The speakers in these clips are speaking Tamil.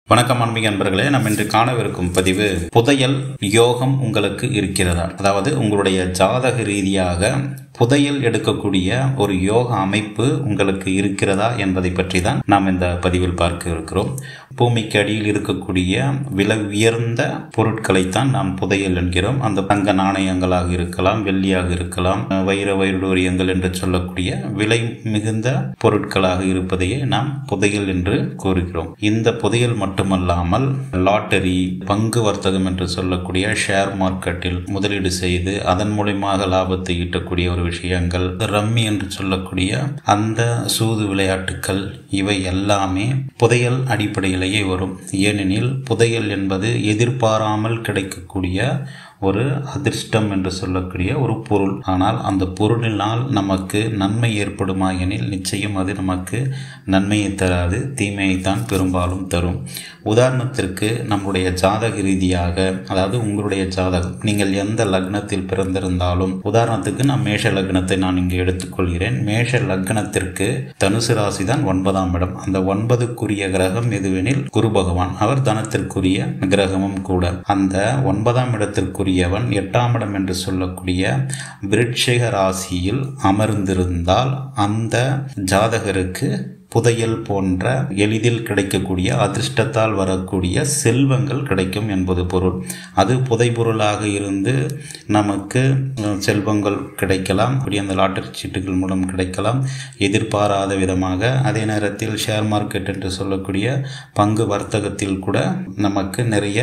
வணக்கம் ஆன்மீக அன்பர்களே நம்ம இன்று காணவிருக்கும் பதிவு புதையல் யோகம் உங்களுக்கு இருக்கிறதா அதாவது உங்களுடைய ஜாதக ரீதியாக புதையல் எடுக்கக்கூடிய ஒரு யோக அமைப்பு உங்களுக்கு இருக்கிறதா என்பதை பற்றி தான் நாம் இந்த பதிவில் பார்க்க இருக்கிறோம் பூமிக்கு அடியில் இருக்கக்கூடிய விலை உயர்ந்த பொருட்களைத்தான் நாம் புதையல் என்கிறோம் அந்த தங்க நாணயங்களாக இருக்கலாம் வெள்ளியாக இருக்கலாம் வைர வைடூரியங்கள் என்று சொல்லக்கூடிய விலை மிகுந்த பொருட்களாக இருப்பதையே நாம் புதையல் என்று கூறுகிறோம் இந்த புதையல் மட்டுமல்லாமல் லாட்டரி பங்கு வர்த்தகம் என்று சொல்லக்கூடிய ஷேர் மார்க்கெட்டில் முதலீடு செய்து அதன் மூலியமாக லாபத்தை ஈட்டக்கூடிய ஒரு விஷயங்கள் ரம்மி என்று சொல்லக்கூடிய அந்த சூது விளையாட்டுக்கள் இவை எல்லாமே புதையல் அடிப்படையிலேயே வரும் ஏனெனில் புதையல் என்பது எதிர்பாராமல் கிடைக்கக்கூடிய ஒரு அதிர்ஷ்டம் என்று சொல்லக்கூடிய ஒரு பொருள் ஆனால் அந்த பொருளினால் நமக்கு நன்மை ஏற்படுமா எனில் நிச்சயம் அது நமக்கு நன்மையை தராது தீமையைத்தான் பெரும்பாலும் தரும் உதாரணத்திற்கு நம்முடைய ஜாதக ரீதியாக அதாவது உங்களுடைய ஜாதகம் நீங்கள் எந்த லக்னத்தில் பிறந்திருந்தாலும் உதாரணத்துக்கு நான் மேஷ லக்னத்தை நான் இங்கு எடுத்துக்கொள்கிறேன் மேஷ லக்னத்திற்கு தனுசு ராசி தான் ஒன்பதாம் இடம் அந்த ஒன்பதுக்குரிய கிரகம் எதுவெனில் குரு பகவான் அவர் தனத்திற்குரிய கிரகமும் கூட அந்த ஒன்பதாம் இடத்திற்கு உரியவன் எட்டாம் இடம் என்று சொல்லக்கூடிய விருட்சிக ராசியில் அமர்ந்திருந்தால் அந்த ஜாதகருக்கு புதையல் போன்ற எளிதில் கிடைக்கக்கூடிய அதிர்ஷ்டத்தால் வரக்கூடிய செல்வங்கள் கிடைக்கும் என்பது பொருள் அது புதைபொருளாக இருந்து நமக்கு செல்வங்கள் கிடைக்கலாம் அப்படி அந்த லாட்டரி சீட்டுகள் மூலம் கிடைக்கலாம் எதிர்பாராத விதமாக அதே நேரத்தில் ஷேர் மார்க்கெட் என்று சொல்லக்கூடிய பங்கு வர்த்தகத்தில் கூட நமக்கு நிறைய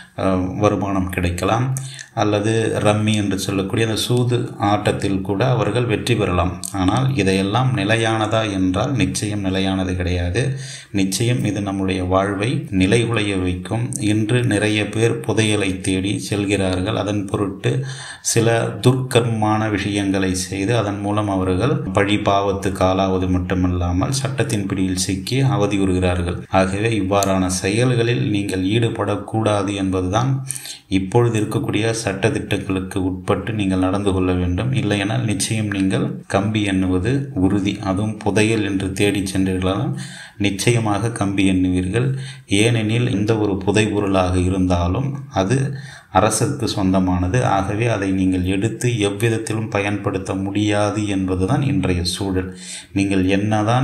வருமானம் கிடைக்கலாம் அல்லது ரம்மி என்று சொல்லக்கூடிய அந்த சூது ஆட்டத்தில் கூட அவர்கள் வெற்றி பெறலாம் ஆனால் இதையெல்லாம் நிலையானதா என்றால் நிச்சயம் நிலையானது கிடையாது நிச்சயம் இது நம்முடைய வாழ்வை நிலைகுலைய வைக்கும் இன்று நிறைய பேர் புதையலை தேடி செல்கிறார்கள் அதன் பொருட்டு சில துர்க்கர்மான விஷயங்களை செய்து அதன் மூலம் அவர்கள் பழி பாவத்துக்கு ஆளாவது மட்டுமல்லாமல் சட்டத்தின் பிடியில் சிக்கி அவதியுறுகிறார்கள் ஆகவே இவ்வாறான செயல்களில் நீங்கள் ஈடுபடக்கூடாது என்பதுதான் இப்பொழுது இருக்கக்கூடிய சட்ட திட்டங்களுக்கு உட்பட்டு நீங்கள் நடந்து கொள்ள வேண்டும் இல்லையென்றால் நிச்சயம் நீங்கள் கம்பி எண்ணுவது உறுதி அதுவும் புதையல் என்று தேடி சென்றீர்களால் நிச்சயமாக கம்பி எண்ணுவீர்கள் ஏனெனில் இந்த ஒரு புதைபொருளாக இருந்தாலும் அது அரசுக்கு சொந்தமானது ஆகவே அதை நீங்கள் எடுத்து எவ்விதத்திலும் பயன்படுத்த முடியாது என்பதுதான் இன்றைய சூழல் நீங்கள் என்னதான்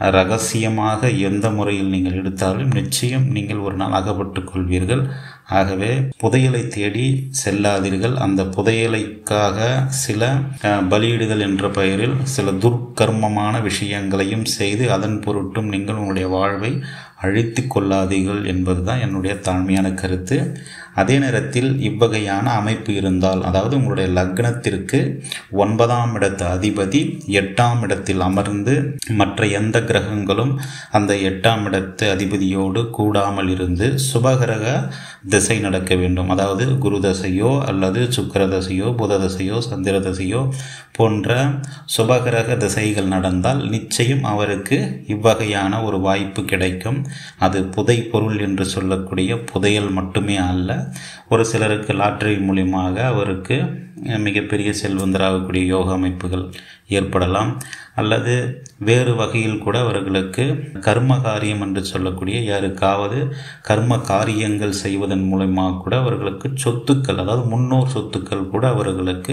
ரகசியமாக எந்த முறையில் நீங்கள் எடுத்தாலும் நிச்சயம் நீங்கள் ஒரு நாள் அகப்பட்டுக் கொள்வீர்கள் ஆகவே புதையலை தேடி செல்லாதீர்கள் அந்த புதையலைக்காக சில பலியிடுதல் என்ற பெயரில் சில துர்க்கர்மமான விஷயங்களையும் செய்து அதன் பொருட்டும் நீங்கள் உங்களுடைய வாழ்வை அழித்து கொள்ளாதீர்கள் என்பதுதான் என்னுடைய தாழ்மையான கருத்து அதே நேரத்தில் இவ்வகையான அமைப்பு இருந்தால் அதாவது உங்களுடைய லக்னத்திற்கு ஒன்பதாம் இடத்து அதிபதி எட்டாம் இடத்தில் அமர்ந்து மற்ற எந்த கிரகங்களும் அந்த எட்டாம் இடத்து அதிபதியோடு கூடாமல் இருந்து சுபகிரக திசை நடக்க வேண்டும் அதாவது குரு தசையோ அல்லது சுக்கர தசையோ புத தசையோ சந்திர தசையோ போன்ற சுபகிரக திசைகள் நடந்தால் நிச்சயம் அவருக்கு இவ்வகையான ஒரு வாய்ப்பு கிடைக்கும் அது புதை பொருள் என்று சொல்லக்கூடிய புதையல் மட்டுமே அல்ல ஒரு சிலருக்கு லாட்டரி மூலியமாக அவருக்கு மிகப்பெரிய செல்வந்தராகக்கூடிய யோக அமைப்புகள் ஏற்படலாம் அல்லது வேறு வகையில் கூட அவர்களுக்கு கர்ம காரியம் என்று சொல்லக்கூடிய யாருக்காவது கர்ம காரியங்கள் செய்வதன் மூலமாக கூட அவர்களுக்கு சொத்துக்கள் அதாவது முன்னோர் சொத்துக்கள் கூட அவர்களுக்கு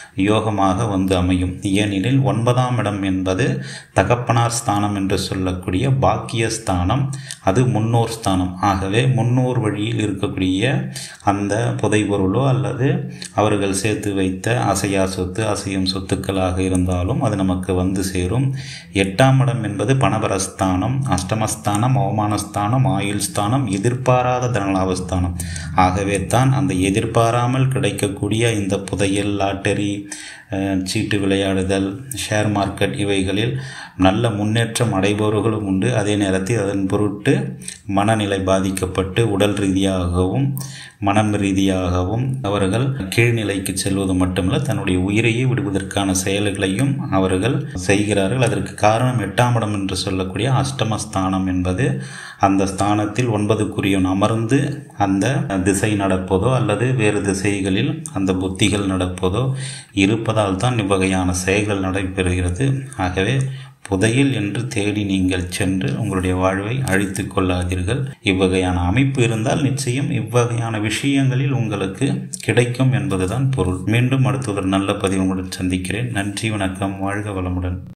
யோகமாக வந்து அமையும் ஏனெனில் ஒன்பதாம் இடம் என்பது தகப்பனார் ஸ்தானம் என்று சொல்லக்கூடிய பாக்கிய ஸ்தானம் அது முன்னோர் ஸ்தானம் ஆகவே முன்னோர் வழியில் இருக்கக்கூடிய அந்த புதைபொருளோ அல்லது அவர்கள் சேர்த்து வைத்த அசையா சொத்து அசையும் சொத்துக்களாக இருந்தாலும் அது நமக்கு வந்து சேரும் எட்டாம் இடம் என்பது பணபரஸ்தானம் அஷ்டமஸ்தானம் அவமானஸ்தானம் ஆயுள் ஸ்தானம் எதிர்பாராத தனலாபஸ்தானம் ஆகவே தான் அந்த எதிர்பாராமல் கிடைக்கக்கூடிய இந்த புதையல் லாட்டரி சீட்டு விளையாடுதல் ஷேர் மார்க்கெட் இவைகளில் நல்ல முன்னேற்றம் அடைபவர்களும் உண்டு அதே நேரத்தில் அதன் பொருட்டு மனநிலை பாதிக்கப்பட்டு உடல் ரீதியாகவும் மனம் ரீதியாகவும் அவர்கள் கீழ்நிலைக்கு செல்வது மட்டுமல்ல தன்னுடைய உயிரையே விடுவதற்கான செயல்களையும் அவர்கள் செய்கிறார்கள் அதற்கு காரணம் எட்டாம் இடம் என்று சொல்லக்கூடிய அஷ்டமஸ்தானம் என்பது அந்த ஸ்தானத்தில் ஒன்பதுக்குரியவன் அமர்ந்து அந்த திசை நடப்பதோ அல்லது வேறு திசைகளில் அந்த புத்திகள் நடப்பதோ இருப்பதால் தான் இவ்வகையான செயல்கள் நடைபெறுகிறது ஆகவே புதையல் என்று தேடி நீங்கள் சென்று உங்களுடைய வாழ்வை அழித்து கொள்ளாதீர்கள் இவ்வகையான அமைப்பு இருந்தால் நிச்சயம் இவ்வகையான விஷயங்களில் உங்களுக்கு கிடைக்கும் என்பதுதான் பொருள் மீண்டும் அடுத்த ஒரு நல்ல பதிவு உங்களுடன் சந்திக்கிறேன் நன்றி வணக்கம் வாழ்க வளமுடன்